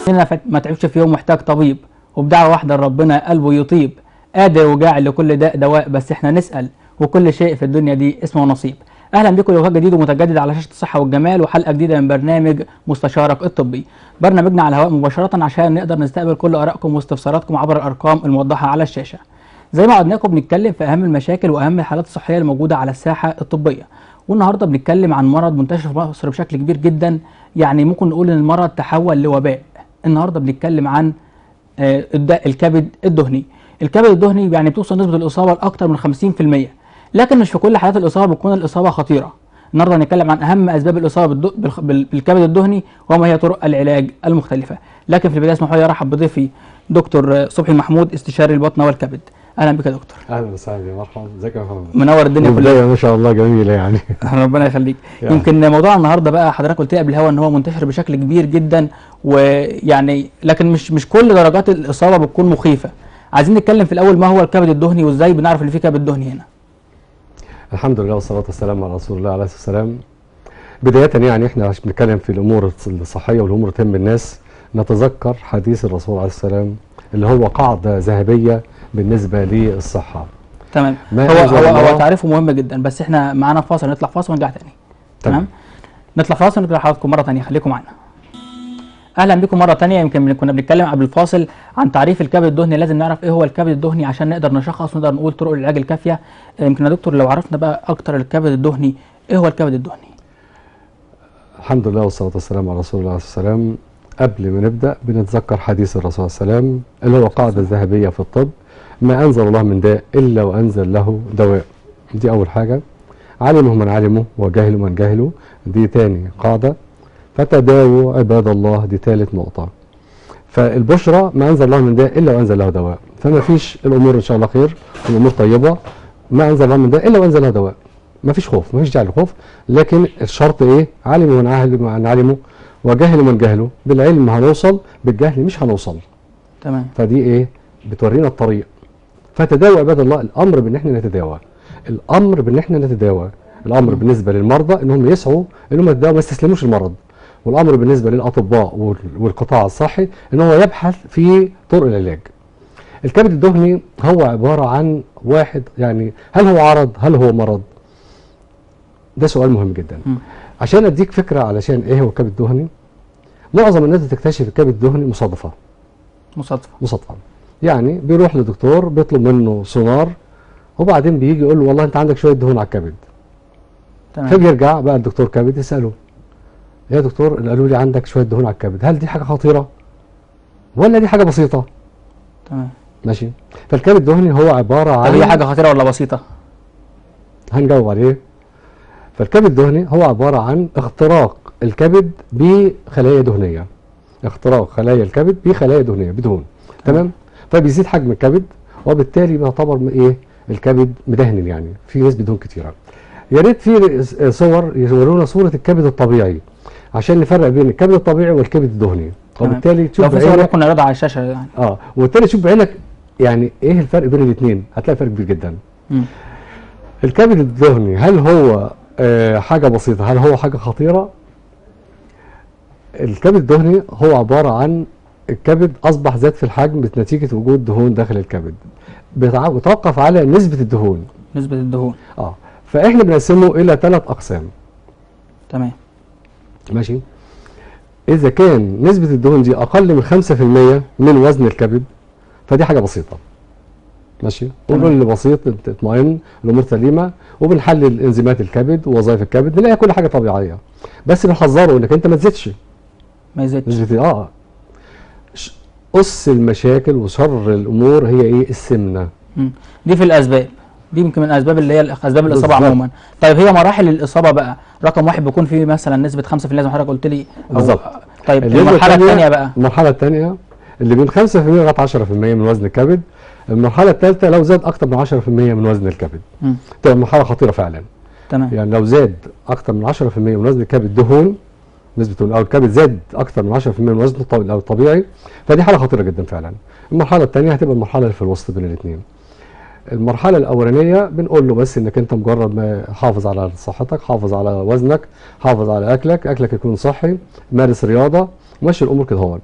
هنا فت- ما تعبش في يوم محتاج طبيب وبدعوة واحدة لربنا قلبه يطيب قادر وجاعل لكل داء دواء بس احنا نسأل وكل شيء في الدنيا دي اسمه نصيب اهلا بكم لوقت جديد ومتجدد على شاشه الصحه والجمال وحلقه جديده من برنامج مستشارك الطبي برنامجنا على الهواء مباشره عشان نقدر نستقبل كل ارائكم واستفساراتكم عبر الارقام الموضحه على الشاشه زي ما عدناكم بنتكلم في اهم المشاكل واهم الحالات الصحيه الموجوده على الساحه الطبيه والنهارده بنتكلم عن مرض منتشر في مصر بشكل كبير جدا يعني ممكن نقول ان المرض تحول لوباء النهارده بنتكلم عن آه، الداء الكبد الدهني الكبد الدهني يعني بتوصل نسبه الاصابه لاكثر من 50% لكن مش في كل حالات الاصابه بتكون الاصابه خطيره النهارده هنتكلم عن اهم اسباب الاصابه بالد- بالخ- بال- بالكبد الدهني وما هي طرق العلاج المختلفه لكن في البدايه اسمحوا لي ارحب بضيفي دكتور آه، صبحي محمود استشاري البطنه والكبد اهلا بك يا دكتور اهلا وسهلا يا مرحبا ازيك يا محمد منور الدنيا كلها البدايه ما شاء الله جميله يعني ربنا يخليك يعني. يمكن موضوع النهارده بقى حضرتك قلت لي قبل الهوا ان هو منتشر بشكل كبير جدا ويعني لكن مش مش كل درجات الاصابه بتكون مخيفه عايزين نتكلم في الاول ما هو الكبد الدهني وازاي بنعرف ان في كبد دهني هنا الحمد لله والصلاه والسلام على رسول الله عليه الصلاه والسلام بدايه يعني احنا عشان بنتكلم في الامور الصحيه والامور اللي تهم الناس نتذكر حديث الرسول عليه السلام اللي هو قاعده ذهبيه بالنسبه للصحه تمام ما هو أنزل هو الله- هو تعريفه مهم جدا بس احنا معانا فاصل نطلع فاصل ونرجع تاني تمام نطلع فاصل ونرجع لحضراتكم مره تانيه خليكم معانا اهلا بكم مره تانية يمكن كنا بنتكلم قبل الفاصل عن تعريف الكبد الدهني لازم نعرف ايه هو الكبد الدهني عشان نقدر نشخص ونقدر نقول طرق العلاج الكافيه يمكن يا دكتور لو عرفنا بقى اكتر الكبد الدهني ايه هو الكبد الدهني الحمد لله والصلاه والسلام على رسول الله عليه الصلاه والسلام قبل ما نبدا بنتذكر حديث الرسول صلى الله عليه وسلم اللي هو قاعده ذهبيه في الطب ما انزل الله من داء الا وانزل له دواء دي اول حاجه علمه من علمه وجهله من جهله دي تاني قاعده فتداووا عباد الله دي ثالث نقطه فالبشرى ما انزل الله من داء الا وانزل له دواء فما فيش الامور ان شاء الله خير الامور طيبه ما انزل الله من داء الا وانزل له دواء ما فيش خوف ما فيش داعي للخوف لكن الشرط ايه علم من عهل من علمه وجهل من جهله بالعلم هنوصل بالجهل مش هنوصل تمام فدي ايه بتورينا الطريق فتداوى عباد الله الامر بان احنا نتداوى الامر بان احنا نتداوى الامر بالنسبه للمرضى انهم يسعوا انهم يتداووا ما يستسلموش المرض والامر بالنسبه للاطباء وال- والقطاع الصحي ان هو يبحث في طرق العلاج الكبد الدهني هو عباره عن واحد يعني هل هو عرض هل هو مرض ده سؤال مهم جدا مم. عشان اديك فكره علشان ايه هو الكبد الدهني معظم الناس بتكتشف الكبد الدهني مصادفه مصادفه مصادفه يعني بيروح لدكتور بيطلب منه سونار وبعدين بيجي يقول له والله انت عندك شويه دهون على الكبد تمام فبيرجع بقى الدكتور كبد يساله يا دكتور قالوا لي عندك شويه دهون على الكبد هل دي حاجه خطيره ولا دي حاجه بسيطه تمام ماشي فالكبد الدهني هو عباره طب عن هي حاجه خطيره ولا بسيطه هنجاوب عليه فالكبد الدهني هو عباره عن اختراق الكبد بخلايا دهنيه اختراق خلايا الكبد بخلايا دهنيه بدهون تمام فبيزيد حجم الكبد وبالتالي بيعتبر م- ايه الكبد مدهن يعني في نسبه دهون كتيره يا ريت في س- صور يورونا صوره الكبد الطبيعي عشان نفرق بين الكبد الطبيعي والكبد الدهني تمام. وبالتالي تشوف لو في صور بعينك ممكن نعرضها على الشاشه يعني اه وبالتالي تشوف بعينك يعني ايه الفرق بين الاثنين هتلاقي فرق كبير جدا مم. الكبد الدهني هل هو آه حاجة بسيطة هل هو حاجة خطيرة الكبد الدهني هو عبارة عن الكبد أصبح زاد في الحجم نتيجة وجود دهون داخل الكبد بيتع- بيتوقف على نسبة الدهون نسبه الدهون اه فاحنا بنقسمه إلى ثلاث أقسام تمام ماشي إذا كان نسبة الدهون دي أقل من 5% من وزن الكبد فدي حاجة بسيطة ماشي تمام. ونقول اللي بسيط تطمئن الأمور سليمة وبنحلل انزيمات الكبد ووظائف الكبد نلاقي كل حاجة طبيعية بس بنحذره إنك أنت ما تزيدش ما يزيدش نسبة اه ش- أس المشاكل وشر الأمور هي إيه السمنة مم. دي في الاسباب دي يمكن من الاسباب اللي هي الأخ- اسباب الاصابه بالظبط. عموما طيب هي مراحل الاصابه بقى رقم واحد بيكون فيه مثلا نسبه 5% زي ما حضرتك قلت لي أو- بالظبط. طيب النسبة المرحله التانية- الثانيه بقى المرحلة الثانية اللي بين 5% لغاية 10% من وزن الكبد المرحلة الثالثة لو زاد أكتر من 10% من وزن الكبد مم. تبقى مرحلة خطيرة فعلا تمام يعني لو زاد اكتر من 10% من وزن الكبد دهون نسبة او الكبد زاد اكتر من 10% من وزنه الطبيعي او الطبيعي فدي حالة خطيرة جدا فعلا المرحلة الثانية هتبقى المرحلة اللي في الوسط بين الاثنين المرحلة الأولانية بنقول له بس إنك أنت مجرد ما حافظ على صحتك، حافظ على وزنك، حافظ على أكلك، أكلك يكون صحي، مارس رياضة، ماشي الأمور كده هون.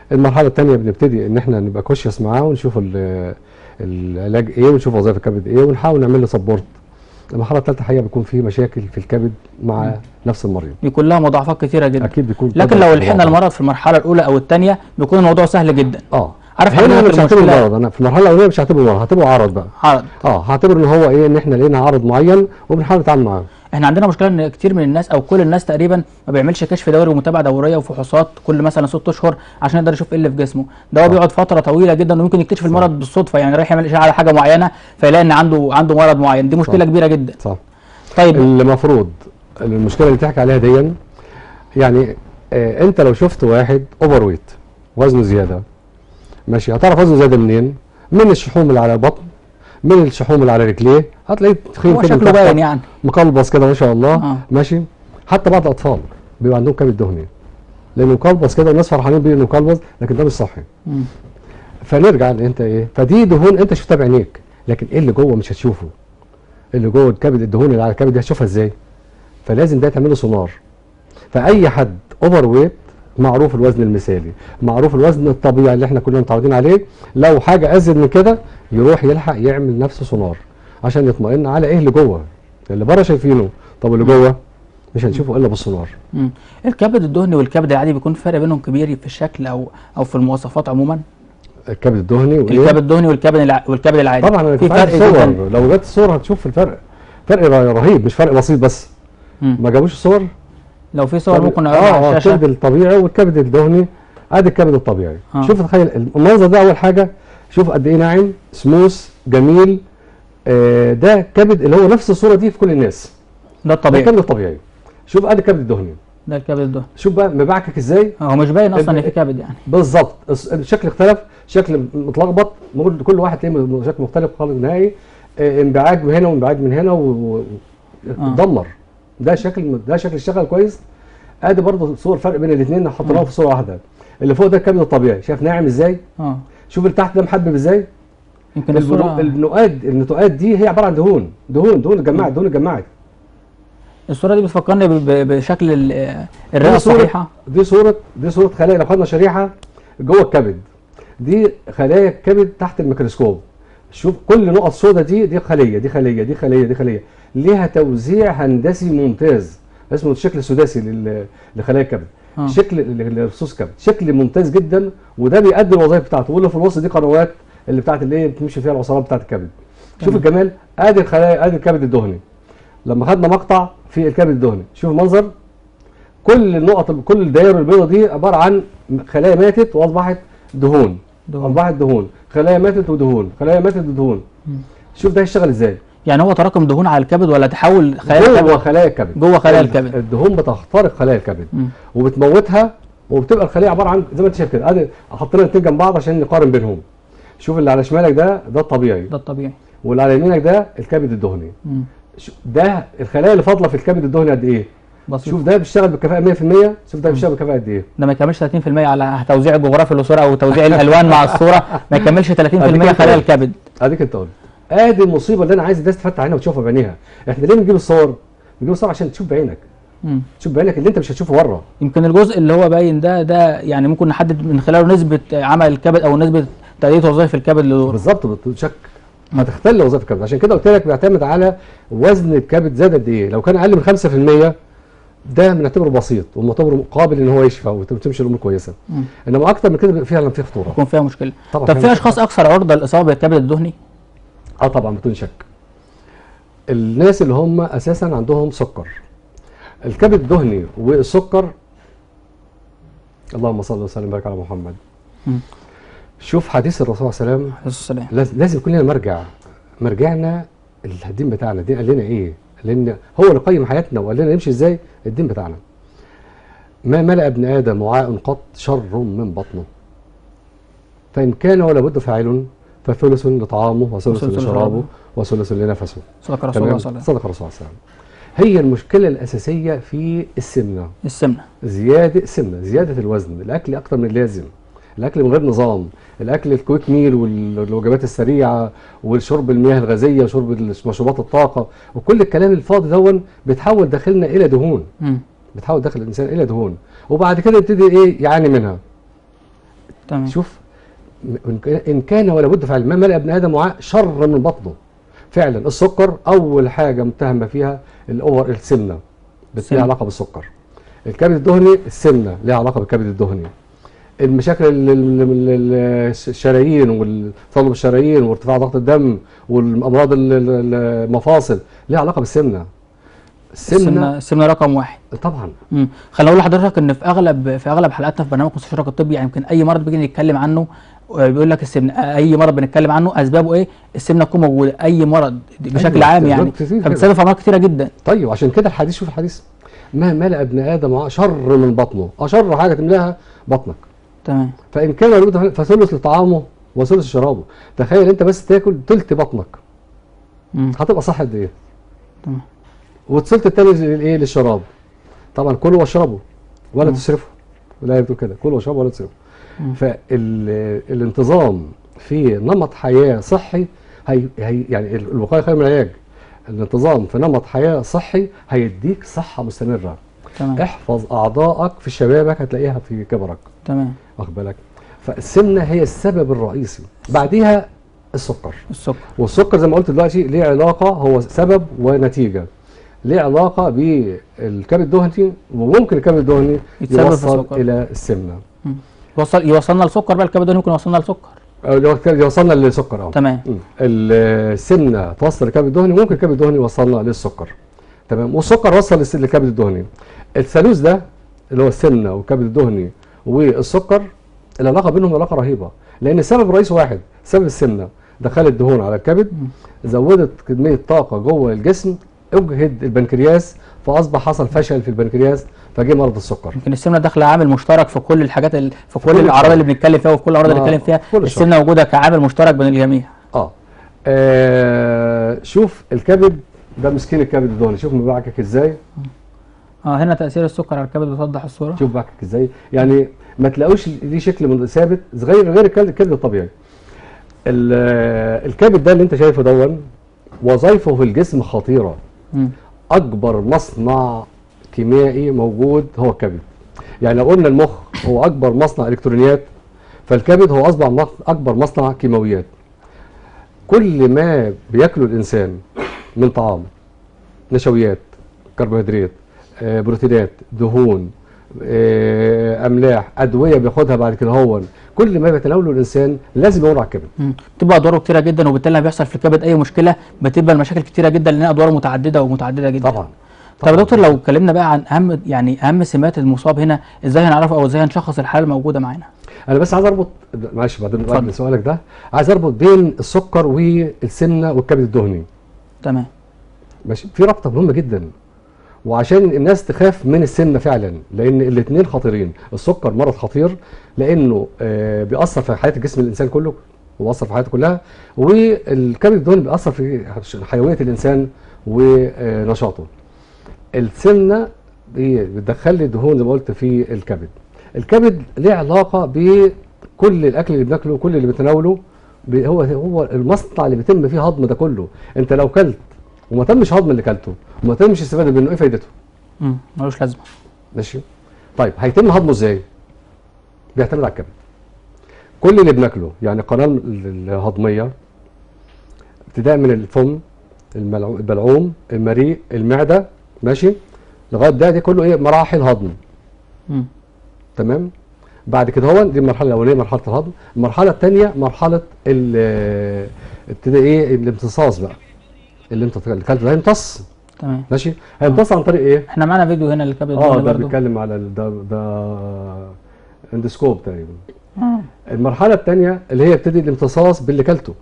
المرحله الثانيه بنبتدي ان احنا نبقى كوشيس معاه ونشوف ال- العلاج ايه ونشوف وظائف الكبد ايه ونحاول نعمل له سبورت المرحله الثالثه حقيقه بيكون في مشاكل في الكبد مع نفس المريض بيكون لها مضاعفات كتيره جدا اكيد بيكون لكن طبعاً لو لحقنا مضاعفات. المرض في المرحله الاولى او الثانيه بيكون الموضوع سهل جدا اه عارف هنا حضرتك انا مش هعتبره المشكلة؟ مرض انا في المرحله الاولانيه مش هعتبره مرض هعتبره عرض بقى عرض اه هعتبر ان هو ايه ان احنا لقينا عرض معين وبنحاول نتعامل معاه احنا عندنا مشكله ان كتير من الناس او كل الناس تقريبا ما بيعملش كشف دوري ومتابعه دوريه وفحوصات كل مثلا ست اشهر عشان يقدر يشوف ايه اللي في جسمه ده هو صح. بيقعد فتره طويله جدا وممكن يكتشف صح. المرض بالصدفه يعني رايح يعمل اشعه على حاجه معينه فيلاقي ان عنده عنده مرض معين دي مشكله صح. كبيره جدا صح طيب المفروض المشكله اللي بتحكي عليها دي يعني آه انت لو شفت واحد اوفر ويت وزنه زياده ماشي هتعرف وزنه زياده منين؟ من الشحوم اللي على البطن من الشحوم اللي على رجليه هتلاقيه تخين هو كده شكله مكحكح، باين يعني مقلبص كده ما شاء الله آه. ماشي حتى بعض الاطفال بيبقى عندهم كبد دهني لانه مقلبص كده والناس فرحانين بيه انه مقلبص لكن ده مش صحي مم. فنرجع انت ايه فدي دهون انت شفتها بعينيك لكن ايه اللي جوه مش هتشوفه اللي جوه الكبد الدهون اللي على الكبد دي هتشوفها ازاي فلازم ده تعمله سونار فاي حد اوفر ويت معروف الوزن المثالي معروف الوزن الطبيعي اللي احنا كلنا متعودين عليه لو حاجه ازيد من كده يروح يلحق يعمل نفسه سونار عشان يطمئن على ايه اللي جوه اللي بره شايفينه طب اللي جوه مش هنشوفه الا بالسونار مم. الكبد الدهني والكبد العادي بيكون فرق بينهم كبير في الشكل او او في المواصفات عموما الكبد الدهني وايه الكبد الدهني والكبد الع... والكبد العادي طبعا انا في كنت عايز فرق صور جدا لو جت الصور هتشوف الفرق فرق ر- رهيب مش فرق بسيط بس مم. ما جابوش الصور لو في صور طب- ممكن نعرضها على اه اه الشاشه الكبد الطبيعي والكبد الدهني ادي الكبد الطبيعي آه. شوف تخيل المنظر ده اول حاجه شوف قد ايه ناعم سموث جميل آه ده كبد اللي هو نفس الصوره دي في كل الناس ده ده الطبيعي الكبد الطبيعي شوف ادي الكبد الدهني ده الكبد الدهني شوف بقى مبعكك ازاي هو مش باين اصلا ان ال- في كبد يعني بالظبط الس- الشكل اختلف شكل متلخبط ممكن كل واحد تلاقيه م- شكل مختلف خالص نهائي آه، انبعاج من هنا وانبعاج من هنا و- و- آه. اتدمر ده شكل ده شكل اشتغل كويس ادي برضه صور فرق بين الاثنين حطيناهم في صوره واحده اللي فوق ده الكبد الطبيعي شايف ناعم ازاي اه شوف اللي تحت ده محبب ازاي يمكن البنو- الصوره النقاد النتوءات دي هي عباره عن دهون دهون دهون اتجمعت دهون اتجمعت الصوره دي بتفكرني ب- ب- بشكل ال- الرئه دي صورة الصحيحه دي صورة دي صورة خلايا لو خدنا شريحة جوه الكبد دي خلايا الكبد تحت الميكروسكوب شوف كل نقط سوداء دي دي خلية دي خلية دي خلية دي خلية ليها توزيع هندسي ممتاز اسمه الشكل السداسي لل- لخلايا الكبد آه. شكل ل- لرصوص الكبد شكل ممتاز جدا وده بيأدي الوظائف بتاعته واللي في الوسط دي قنوات اللي بتاعت اللي هي بتمشي فيها العصارات بتاعت الكبد شوف تمام. الجمال ادي الخلايا ادي الكبد الدهني لما خدنا مقطع في الكبد الدهني شوف المنظر كل النقط كل الدائره البيضاء دي عباره عن خلايا ماتت واصبحت دهون دهون. اصبحت دهون خلايا ماتت ودهون خلايا ماتت ودهون مم. شوف ده هيشتغل ازاي يعني هو تراكم دهون على الكبد ولا تحول خلايا جوه الكبد خلايا الكبد جوه خلايا الكبد. الدهون بتخترق خلايا الكبد مم. وبتموتها وبتبقى الخليه عباره عن زي ما انت شايف كده ادي حطينا الاثنين جنب بعض عشان نقارن بينهم شوف اللي على شمالك ده ده الطبيعي ده الطبيعي واللي على يمينك ده الكبد الدهني مم. شو- ده الخلايا اللي فاضله في الكبد الدهني قد ايه بسيط شوف ده بيشتغل بكفاءه 100% شوف ده بيشتغل بكفاءه قد ايه ده ما يكملش 30% على توزيع الجغرافي للصوره او توزيع الالوان مع الصوره ما يكملش 30% أديك خلايا أنت. الكبد اديك انت قلت ادي المصيبه اللي انا عايز الناس تفتح عينها وتشوفها بعينيها احنا ليه بنجيب الصور بنجيب الصور عشان تشوف بعينك مم. تشوف بعينك اللي انت مش هتشوفه بره يمكن الجزء اللي هو باين ده ده يعني ممكن نحدد من خلاله نسبه عمل الكبد او نسبه تأدية وظائف الكبد لدور بالظبط بتشك هتختل وظائف الكبد عشان كده قلت لك بيعتمد على وزن الكبد زاد قد ايه لو كان اقل من 5% ده بنعتبره بسيط ومعتبره قابل ان هو يشفى وتمشي الامور كويسه مم. انما اكتر من كده بيبقى فعلا في خطوره يكون فيها مشكله طبعا طب فيها في مشكلة. اشخاص اكثر عرضه للاصابه بالكبد الدهني اه طبعا بدون شك الناس اللي هم اساسا عندهم سكر الكبد الدهني والسكر اللهم صل وسلم وبارك على محمد مم. شوف حديث الرسول صلى الله عليه وسلم عليه الصلاه والسلام لاز- لازم يكون لنا مرجع مرجعنا الدين بتاعنا الدين قال لنا ايه لان هو اللي قيم حياتنا وقال لنا نمشي ازاي الدين بتاعنا ما ملأ ابن ادم وعاء قط شر من بطنه فان كان ولا بد فاعل فثلث لطعامه وثلث وثلث لشرابه لشرابه. وثلث لنفسه صدق رسول الله تمام صلى الله عليه وسلم صدق الرسول صلى الله عليه وسلم هي المشكله الاساسيه في السمنه السمنه زياده السمنه زياده الوزن الاكل اكتر من اللازم الاكل من غير نظام الاكل الكويك ميل والوجبات السريعه والشرب المياه الغازيه وشرب مشروبات الطاقه وكل الكلام الفاضي دون بيتحول داخلنا الى دهون مم. بتحول داخل الانسان الى دهون وبعد كده يبتدي ايه يعاني منها تمام شوف م- إن كان- ان كان ولا بد فعلا ما ملأ ابن ادم وعاء شر من بطنه فعلا السكر اول حاجه متهمه فيها الاور السمنه بس السمنة. ليها علاقه بالسكر الكبد الدهني السمنه ليها علاقه بالكبد الدهني المشاكل ال- ال- ال- ال- الشرايين وتصلب الشرايين وارتفاع ضغط الدم والامراض ال- ال- المفاصل ليها علاقه بالسمنه السمنه السمنه السمنه رقم واحد طبعا امم خليني اقول لحضرتك ان في اغلب في اغلب حلقاتنا في برنامج مستشارك الطبي يعني يمكن اي مرض بيجي نتكلم عنه آه، بيقول لك السمنه آه، اي مرض بنتكلم عنه اسبابه ايه السمنه تكون موجوده اي مرض بشكل أيوة، عام يعني أسباب كتير كده. فبتسبب امراض كتيره جدا طيب عشان كده الحديث شوف الحديث ما ملأ ابن ادم وعاء شر من بطنه اشر حاجه تملاها بطنك تمام فان كان الولد فثلث لطعامه وثلث لشرابه تخيل انت بس تاكل تلت بطنك امم هتبقى صح قد ايه تمام. والثلث التاني للايه للشراب طبعا كلوا واشربوا ولا مم. تسرفوا لا بتقول كده كلوا واشربوا ولا تسرفوا مم. فالانتظام في نمط حياه صحي هي هي يعني ال- الوقايه خير من العلاج الانتظام في نمط حياه صحي هيديك صحه مستمره تمام احفظ اعضائك في شبابك هتلاقيها في كبرك تمام واخد بالك فالسمنه هي السبب الرئيسي بعديها السكر السكر والسكر زي ما قلت دلوقتي ليه علاقه هو سبب ونتيجه ليه علاقه بالكبد الدهني وممكن الكبد الدهني يتسبب في يوصل السكر. الى السمنه يوصل يوصلنا لسكر بقى الكبد ده ممكن يوصلنا لسكر أو لو كان يوصلنا للسكر اه تمام مم. السمنه توصل للكبد الدهني ممكن الكبد الدهني يوصلنا للسكر تمام والسكر وصل للس- للكبد الدهني الثالوث ده اللي هو السمنه والكبد الدهني والسكر العلاقه بينهم علاقه رهيبه لان السبب الرئيسي واحد سبب السمنه دخلت دهون على الكبد زودت كميه طاقه جوه الجسم اجهد البنكرياس فاصبح حصل فشل في البنكرياس فجه مرض السكر يمكن السمنه داخله عامل مشترك في كل الحاجات ال... في كل كل الاعراض الشرط. اللي بنتكلم فيها وفي كل الاعراض اللي آه، بنتكلم فيها كل الشرط. السمنه موجوده كعامل مشترك بين الجميع اه, آه شوف الكبد ده مسكين الكبد الدهني شوف مبعكك ازاي اه هنا تاثير السكر على الكبد بتوضح الصوره شوف بعكك ازاي يعني ما تلاقوش ليه شكل من ثابت غير غير الكبد الكبد الطبيعي ال- آه، الكبد ده اللي انت شايفه دون وظائفه في الجسم خطيره مم. اكبر مصنع كيميائي موجود هو الكبد يعني لو قلنا المخ هو اكبر مصنع الكترونيات فالكبد هو اصبح مص- اكبر مصنع كيماويات كل ما بياكله الانسان من طعام نشويات كربوهيدرات آه، بروتينات دهون آه، املاح ادويه بياخدها بعد كده هو كل ما بيتناوله الانسان لازم يمر على الكبد مم. بتبقى ادواره كتيره جدا وبالتالي لما بيحصل في الكبد اي مشكله بتبقى المشاكل كتيره جدا لان ادواره متعدده ومتعدده جدا طبعا طب يا دكتور لو اتكلمنا بقى عن اهم يعني اهم سمات المصاب هنا ازاي هنعرفه او ازاي هنشخص الحاله الموجوده معانا انا بس عايز اربط معلش بعدين اتفضل. بعد سؤالك ده عايز اربط بين السكر والسمنه والكبد الدهني تمام ماشي في رابطه مهمه جدا وعشان الناس تخاف من السمنه فعلا لان الاثنين خطيرين السكر مرض خطير لانه آه بيأثر في حياه الجسم الانسان كله وبيأثر في حياته كلها والكبد الدهني بيأثر في حيويه الانسان ونشاطه السمنه هي بتدخل لي دهون زي ما قلت في الكبد الكبد ليه علاقه بكل الاكل اللي بناكله كل اللي بنتناوله ب- هو هو المصنع اللي بيتم فيه هضم ده كله انت لو كلت وما تمش هضم اللي كلته وما تمش استفاده منه ايه فايدته امم ملوش لازمه ماشي طيب هيتم هضمه ازاي بيعتمد على الكبد كل اللي بناكله يعني القناه ال- الهضميه ابتداء من الفم الملعو- البلعوم المريء المعده ماشي لغايه ده دي كله ايه مراحل هضم امم تمام بعد كده هو دي المرحله الاولانيه مرحله الهضم المرحله الثانيه مرحله ال- ابتدى ايه الامتصاص بقى اللي انت اللي اكلته ده هيمتص تمام ماشي هيمتص عن طريق ايه احنا معانا فيديو هنا للكبد اه الدهني ده برضه بيتكلم على ال- ده ده اندسكوب تقريبا آه. المرحله الثانيه اللي هي ابتدي الامتصاص باللي كلته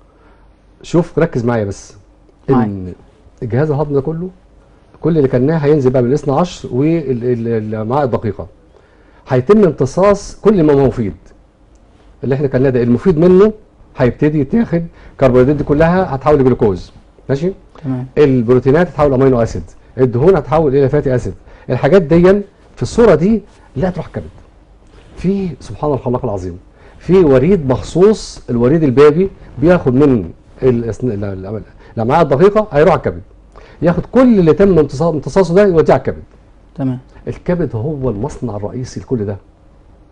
شوف ركز معايا بس ان الجهاز الهضمي ده كله كل اللي كلناه هينزل بقى من الاثنى عشر والامعاء الدقيقه هيتم امتصاص كل ما هو مفيد اللي احنا كلناه ده المفيد منه هيبتدي يتاخد كربوهيدرات دي كلها هتحول لجلوكوز ماشي تمام البروتينات هتحول امينو اسيد الدهون هتحول الى فاتي اسيد الحاجات دي في الصوره دي لا تروح كبد في سبحان الخلاق العظيم في وريد مخصوص الوريد البابي بياخد من الأسن- ال- ال- الامعاء الدقيقه هيروح على الكبد ياخد كل اللي تم امتصاص- امتصاصه ده يوديه على الكبد تمام الكبد هو المصنع الرئيسي لكل ده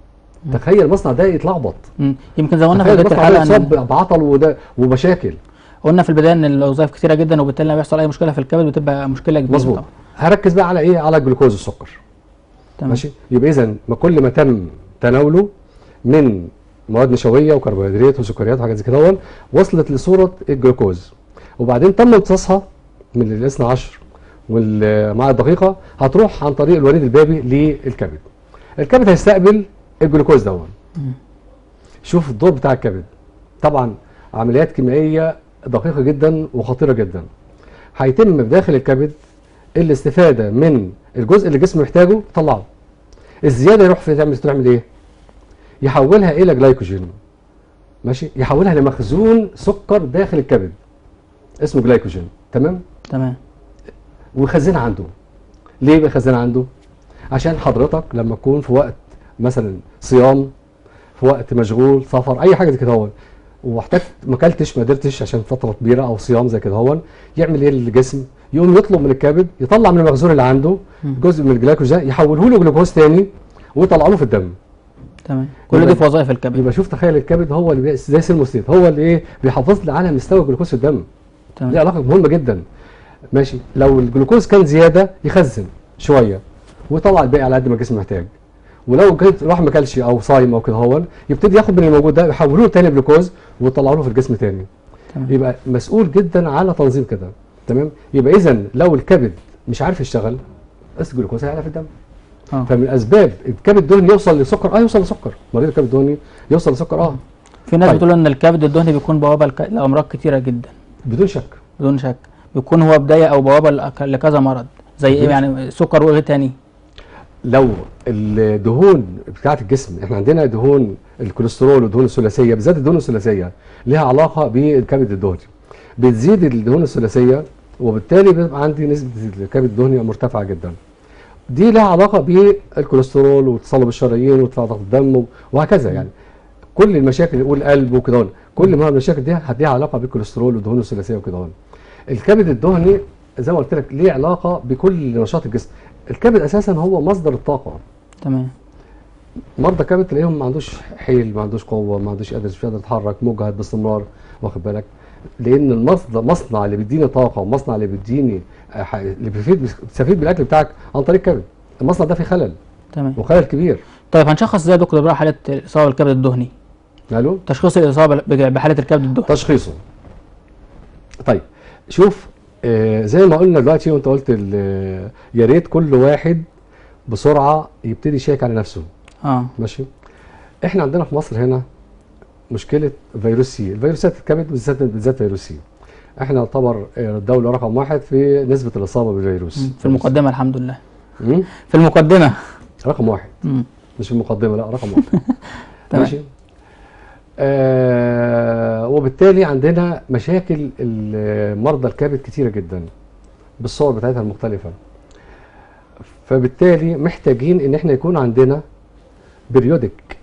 تخيل المصنع ده يتلخبط مم. يمكن زي ما قلنا في تخيل بدايه المصنع ده الحلقه إن- يتصاب بعطل وده ومشاكل قلنا في البدايه ان الوظائف كتيره جدا وبالتالي لما بيحصل اي مشكله في الكبد بتبقى مشكله كبيره مظبوط طبعا. هركز بقى على ايه على الجلوكوز السكر تمام ماشي يبقى اذا ما كل ما تم تناوله من مواد نشويه وكربوهيدرات وسكريات وحاجات زي كده هون، وصلت لصوره الجلوكوز وبعدين تم امتصاصها من الاثنى عشر والمعادن الدقيقه هتروح عن طريق الوريد البابي للكبد الكبد هيستقبل الجلوكوز دون مم. شوف الدور بتاع الكبد طبعا عمليات كيميائيه دقيقه جدا وخطيره جدا هيتم بداخل الكبد الاستفاده من الجزء اللي الجسم محتاجه طلعه الزياده يروح في تعمل تعمل ايه يحولها الى جلايكوجين ماشي يحولها لمخزون سكر داخل الكبد اسمه جلايكوجين تمام تمام ويخزنها عنده ليه بيخزنها عنده عشان حضرتك لما تكون في وقت مثلا صيام في وقت مشغول سفر اي حاجه زي كده هون واحتجت ما اكلتش ما قدرتش عشان فتره كبيره او صيام زي كده هون يعمل ايه للجسم يقوم يطلب من الكبد يطلع من المخزون اللي عنده مم. جزء من الجلايكوجين ده يحوله له جلوكوز تاني ويطلعه له في الدم تمام كل دي في وظائف الكبد يبقى شوف تخيل الكبد هو اللي بي- زي سيرموستات هو اللي ايه بيحافظ لي على مستوى الجلوكوز في الدم ليه تمام علاقه مهمه جدا ماشي لو الجلوكوز كان زياده يخزن شويه ويطلع الباقي على قد ما الجسم محتاج ولو كنت الواحد ما اكلش او صايم او كده هو يبتدي ياخد من الموجود ده يحولوه تاني جلوكوز ويطلعوا له في الجسم تاني تمام يبقى مسؤول جدا على تنظيم كده تمام يبقى اذا لو الكبد مش عارف يشتغل بس الجلوكوز هيعلى في الدم اه فمن اسباب الكبد الدهني يوصل لسكر اه يوصل لسكر مريض الكبد الدهني يوصل لسكر اه في ناس طيب. بتقول ان الكبد الدهني بيكون بوابه لك- لامراض كتيره جدا بدون شك بدون شك بيكون هو بدايه او بوابه لك- لكذا مرض زي ايه بدون يعني سكر وايه تاني لو الدهون بتاعت الجسم احنا عندنا دهون الكوليسترول والدهون الثلاثيه بالذات الدهون الثلاثيه لها علاقه بالكبد الدهني بتزيد الدهون الثلاثيه وبالتالي بيبقى عندي نسبه الكبد الدهني مرتفعه جدا دي لها علاقه بالكوليسترول وتصلب الشرايين وارتفاع ضغط الدم وهكذا يعني كل المشاكل والقلب وكده كل ما المشاكل دي ليها علاقه بالكوليسترول والدهون الثلاثيه وكده الكبد الدهني زي ما قلت لك ليه علاقه بكل نشاط الجسم الكبد اساسا هو مصدر الطاقه تمام مرضى كبد تلاقيهم ما عندوش حيل ما عندوش قوه ما عندوش قادر مش قادر يتحرك مجهد باستمرار واخد بالك لان المصنع مصنع اللي بيديني طاقه ومصنع اللي بيديني آه، ح- اللي بيفيد بيستفيد بالاكل بتاعك عن طريق الكبد المصنع ده فيه خلل تمام وخلل كبير طيب هنشخص ازاي يا دكتور بقى حاله الاصابه بالكبد الدهني قالوا تشخيص الاصابه بج- بحاله الكبد الدهني تشخيصه طيب شوف آه زي ما قلنا دلوقتي وانت قلت ال- يا ريت كل واحد بسرعه يبتدي يشيك على نفسه اه ماشي احنا عندنا في مصر هنا مشكله فيروس سي الفيروسات الكبد بالذات بالذات فيروس سي احنا نعتبر آه، الدوله رقم واحد في نسبه الاصابه بالفيروس مم. في المقدمه الحمد لله مم؟ في المقدمه رقم واحد مم. مش في المقدمه لا رقم واحد تمام. ماشي آه وبالتالي عندنا مشاكل ال- مرضى الكبد كتيره جدا بالصور بتاعتها المختلفه فبالتالي محتاجين ان احنا يكون عندنا بريودك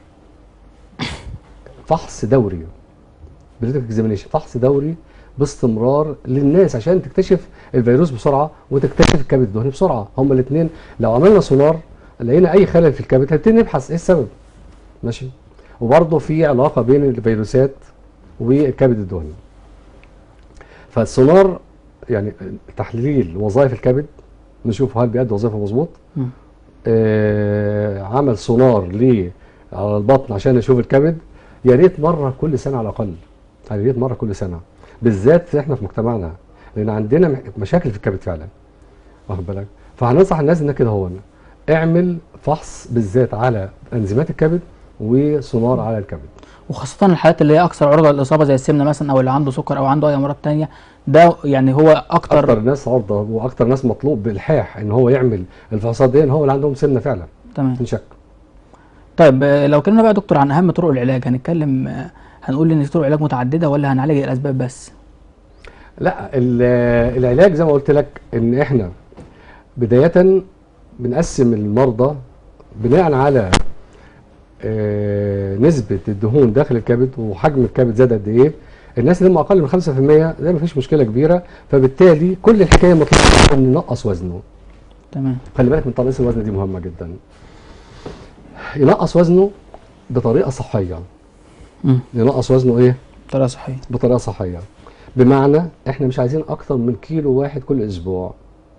فحص دوري بريودك اكزامينيشن فحص دوري باستمرار للناس عشان تكتشف الفيروس بسرعه وتكتشف الكبد الدهني بسرعه هما الاثنين لو عملنا سونار لقينا اي خلل في الكبد هنبتدي نبحث ايه السبب ماشي وبرضه في علاقه بين الفيروسات والكبد الدهني فالسونار يعني تحليل وظائف الكبد نشوف هل بيأدي وظيفه مظبوط مم. آه عمل سونار ليه على البطن عشان نشوف الكبد يا ريت مره كل سنه على الاقل يا ريت مره كل سنه بالذات احنا في مجتمعنا لان عندنا مح- مشاكل في الكبد فعلا واخد بالك فهننصح الناس ان كده هو اعمل فحص بالذات على انزيمات الكبد وسونار على الكبد وخاصه الحالات اللي هي اكثر عرضه للاصابه زي السمنه مثلا او اللي عنده سكر او عنده اي امراض تانية ده يعني هو اكتر, اكتر ناس عرضه واكتر ناس مطلوب بالحاح ان هو يعمل الفحوصات دي هو اللي عندهم سمنه فعلا تمام بدون شك طيب آه، لو اتكلمنا بقى يا دكتور عن اهم طرق العلاج هنتكلم آه، هنقول ان في طرق علاج متعدده ولا هنعالج الاسباب بس لا ال- العلاج زي ما قلت لك ان احنا بدايه بنقسم المرضى بناء على آه، نسبه الدهون داخل الكبد وحجم الكبد زاد قد ايه الناس اللي هم اقل من 5% ده مفيش مشكله كبيره فبالتالي كل الحكايه مطلوب ان ننقص وزنه تمام خلي بالك من تنقيص الوزن دي مهمه جدا ينقص وزنه بطريقه صحيه مم. ينقص وزنه ايه بطريقه صحيه بطريقه صحيه بمعنى احنا مش عايزين اكتر من كيلو واحد كل اسبوع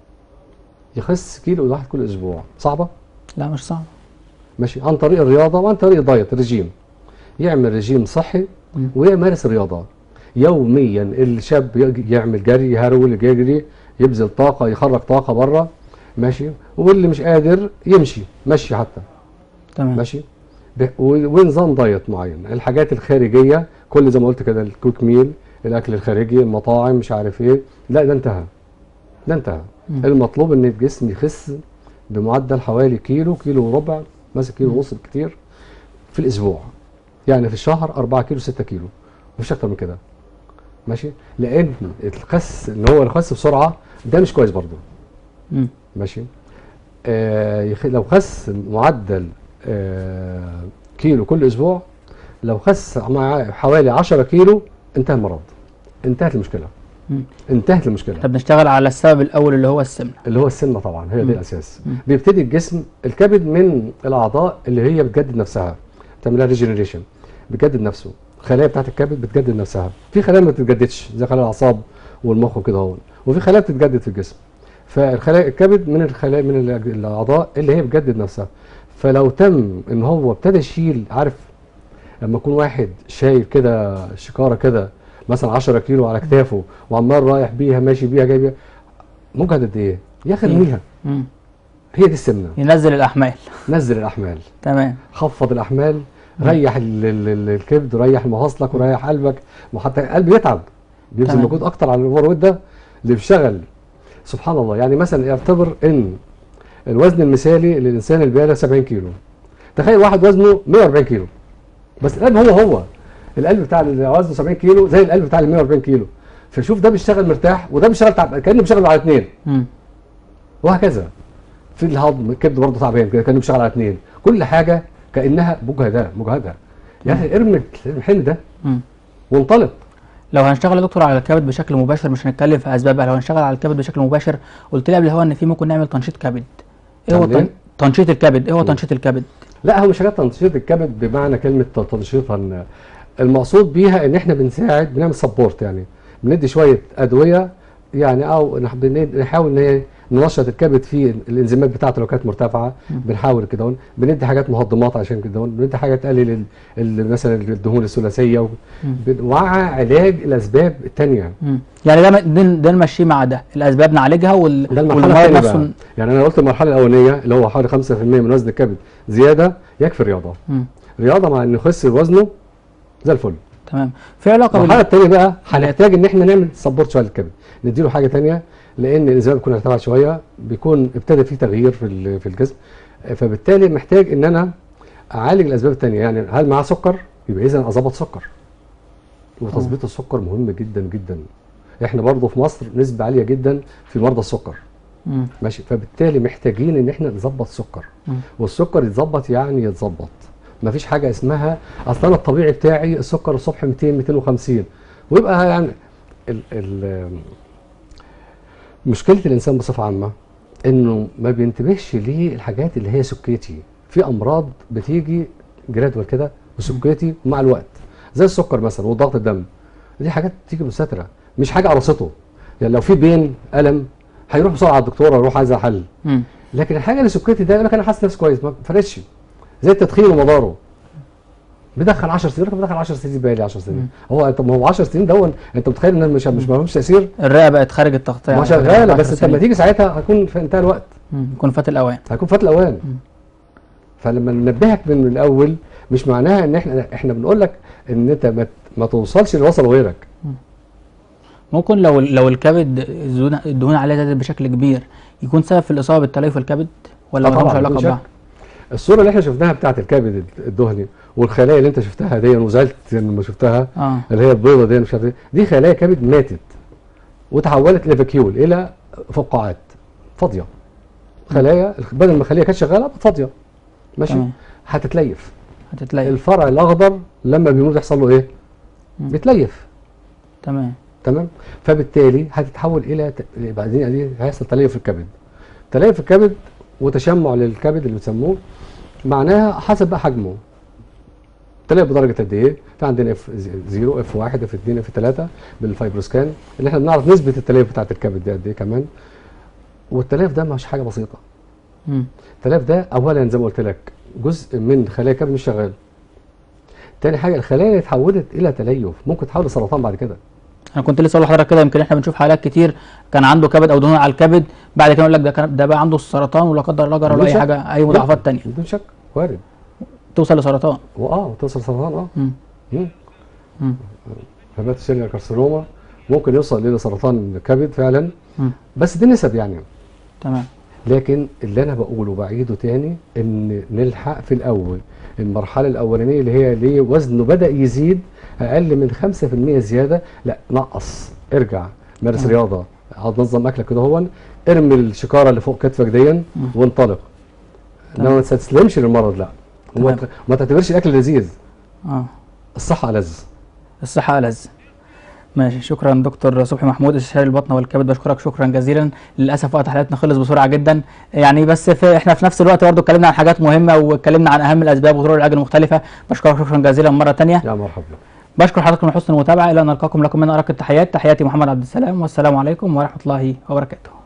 يخس كيلو واحد كل اسبوع صعبه لا مش صعب ماشي عن طريق الرياضه وعن طريق الدايت رجيم يعمل رجيم صحي مم. ويمارس الرياضه يوميا الشاب يج- يعمل جري يهرول يجري يبذل طاقه يخرج طاقه بره ماشي واللي مش قادر يمشي مشي حتى تمام ماشي ب- و- ونظام دايت معين الحاجات الخارجيه كل زي ما قلت كده الكوك ميل الاكل الخارجي المطاعم مش عارف ايه لا ده انتهى ده انتهى مم. المطلوب ان الجسم يخس بمعدل حوالي كيلو كيلو وربع مثلا كيلو ونص كتير في الاسبوع يعني في الشهر 4 كيلو 6 كيلو مفيش اكتر من كده ماشي لان الخس ان هو الخس بسرعه ده مش كويس برضه مم. ماشي آه يخ... لو خس معدل آه كيلو كل اسبوع لو خس مع حوالي 10 كيلو انتهى المرض انتهت المشكله مم. انتهت المشكله احنا بنشتغل على السبب الاول اللي هو السمنه اللي هو السمنه طبعا هي مم. دي الاساس مم. بيبتدي الجسم الكبد من الاعضاء اللي هي بتجدد نفسها بتعملها ريجنريشن بتجدد نفسه الخلايا بتاعت الكبد بتجدد نفسها في خلايا ما بتتجددش زي خلايا الاعصاب والمخ وكده اهو وفي خلايا بتتجدد في الجسم فالخلايا الكبد من الخلايا من الأج- الاعضاء اللي هي بتجدد نفسها فلو تم ان هو ابتدى يشيل عارف لما يكون واحد شايل كده شكاره كده مثلا 10 كيلو على كتافه وعمال رايح بيها ماشي بيها جاي بيها ممكن قد ايه؟ ياخد إيه؟ منها مم. هي دي السمنه ينزل الاحمال نزل الاحمال تمام خفض الاحمال مم. ريح ال- ال- ال- الكبد وريح مفاصلك وريح قلبك وحتى القلب يتعب بيبذل تمام. مجهود اكتر على الاوفر ويت ده اللي بيشتغل سبحان الله يعني مثلا يعتبر ان الوزن المثالي للانسان البالغ 70 كيلو تخيل واحد وزنه 140 كيلو بس القلب هو هو القلب بتاع اللي وزنه 70 كيلو زي القلب بتاع ال 140 كيلو فشوف ده بيشتغل مرتاح وده بيشتغل تعب كانه بيشتغل على اثنين مم. وهكذا في الهضم الكبد برضه تعبان كده كانه بيشتغل على اثنين كل حاجه كانها مجهده مجهده يا اخي ارمي الحمل ده مم. وانطلق لو هنشتغل يا دكتور على الكبد بشكل مباشر مش هنتكلم في اسبابها لو هنشتغل على الكبد بشكل مباشر قلت لي قبل الهوا ان في ممكن نعمل تنشيط كبد ايه هو تعمل إيه؟ تن... تنشيط الكبد ايه هو مم. تنشيط الكبد لا هو مش حاجات تنشيط الكبد بمعنى كلمه تنشيطا المقصود بيها ان احنا بنساعد بنعمل سبورت يعني بندي شويه ادويه يعني او نح- بن- نحاول ان هي ننشط الكبد في الانزيمات بتاعته لو كانت مرتفعه مم. بنحاول كده هون. بندي حاجات مهضمات عشان كده هون. بندي حاجه تقلل ال- ال- مثلا الدهون الثلاثيه و- مم. بن- ومع علاج الاسباب الثانيه مم. يعني ده م- ده ده نمشيه مع ده الاسباب نعالجها وال... ده المرحله والمرض الثانيه نفسه بقى ن- يعني انا قلت المرحله الاولانيه اللي هو حوالي 5% من وزن الكبد زياده يكفي الرياضه مم. رياضه مع انه يخس وزنه زي الفل تمام في علاقه المرحله بال... الثانيه بقى هنحتاج ان احنا نعمل سبورت شويه للكبد نديله حاجه ثانيه لان الانزيم بيكون ارتفع شويه بيكون ابتدى فيه تغيير في ال- في الجسم فبالتالي محتاج ان انا اعالج الاسباب الثانيه يعني هل معاه سكر يبقى اذا اظبط سكر وتظبيط السكر مهم جدا جدا احنا برضه في مصر نسبه عاليه جدا في مرضى السكر مم. ماشي فبالتالي محتاجين ان احنا نظبط سكر مم. والسكر يتظبط يعني يتظبط مفيش حاجه اسمها اصل انا الطبيعي بتاعي السكر الصبح 200 250 ويبقى يعني ال ال مشكله الانسان بصفه عامه انه ما بينتبهش للحاجات اللي هي سكيتي في امراض بتيجي جرادوال كده وسكيتي مع الوقت زي السكر مثلا وضغط الدم دي حاجات بتيجي مستتره مش حاجه قرصته يعني لو في بين الم هيروح بسرعه على الدكتور يروح عايز حل مم. لكن الحاجه اللي سكرتي ده يقول لك انا حاسس نفسي كويس ما فرقش زي التدخين ومضاره بدخل 10 سنين يقول لك بدخل 10 سنين بقى لي 10 سنين هو طب ما هو 10 سنين دون انت متخيل ان مش مش ما لهمش تاثير الرئه بقت خارج التغطيه ما على فكرة شغاله بعد بس 10 انت لما سنين. تيجي ساعتها هيكون في انتهى الوقت مم. يكون فات الاوان هيكون فات الاوان مم. فلما ننبهك من الاول مش معناها ان احنا احنا بنقول لك ان انت ما, ما توصلش اللي وصل غيرك ممكن لو لو الكبد الدهون الدهون عليه زادت بشكل كبير يكون سبب في الاصابه بالتليف الكبد ولا آه ما لهمش طبعاً، علاقه بدون ببعض؟ شك. الصوره اللي احنا شفناها بتاعت الكبد الدهني والخلايا اللي انت شفتها دي وزعلت لما شفتها اه اللي هي البيضه دي مش عارف ايه دي خلايا كبد ماتت وتحولت الى فاكيول الى فقاعات فاضيه خلايا بدل ما الخليه كانت شغاله بقت فاضيه ماشي تمام. هتتليف هتتلاقي الفرع الاخضر لما بيموت يحصل له ايه مم. بيتليف تمام تمام فبالتالي هتتحول الى ت- بعدين دي هيحصل تليف في الكبد تليف في الكبد وتشمع للكبد اللي بيسموه معناها حسب بقى حجمه التليف بدرجه قد ايه؟ في عندنا اف 0 اف 1 اف 2 اف 3 بالفايبروسكان اللي احنا بنعرف نسبه التليف بتاعت الكبد دي قد ايه كمان والتليف ده مش حاجه بسيطه مم. التليف ده اولا زي ما قلت لك جزء من خلايا الكبد مش شغال تاني حاجه الخلايا اللي اتحولت الى تليف ممكن تتحول لسرطان بعد كده انا كنت لسه اقول لحضرتك كده يمكن احنا بنشوف حالات كتير كان عنده كبد او دهون على الكبد بعد كده يقول لك ده كان ده بقى عنده السرطان ولا قدر الله جرى له بدون اي شك. حاجه اي مضاعفات تانية بدون شك وارد توصل لسرطان واه توصل سرطان اه مم. مم. مم. هيباتوسيلر كارسينوما ممكن يوصل الى سرطان الكبد فعلا مم. بس دي نسب يعني تمام لكن اللي انا بقوله بعيده تاني ان نلحق في الاول المرحله الاولانيه اللي هي ليه وزنه بدا يزيد اقل من 5% زياده لا نقص ارجع مارس مم. رياضه اقعد نظم اكلك كده هون ارمي الشكاره اللي فوق كتفك دي مم. وانطلق تمام. انما ما تستسلمش للمرض لا وما تمام. ت- وما تعتبرش الاكل لذيذ اه الصحه ألذ الصحه ألذ ماشي شكرا دكتور صبحي محمود استشاري البطن والكبد بشكرك شكرا جزيلا للاسف وقت حلقتنا خلص بسرعه جدا يعني بس في احنا في نفس الوقت برضه اتكلمنا عن حاجات مهمه واتكلمنا عن اهم الاسباب وطرق العلاج المختلفه بشكرك شكرا جزيلا مره ثانيه يا مرحبا بشكر حضراتكم لحسن المتابعه الى ان نلقاكم لكم من ارق التحيات تحياتي محمد عبد السلام والسلام عليكم ورحمه الله وبركاته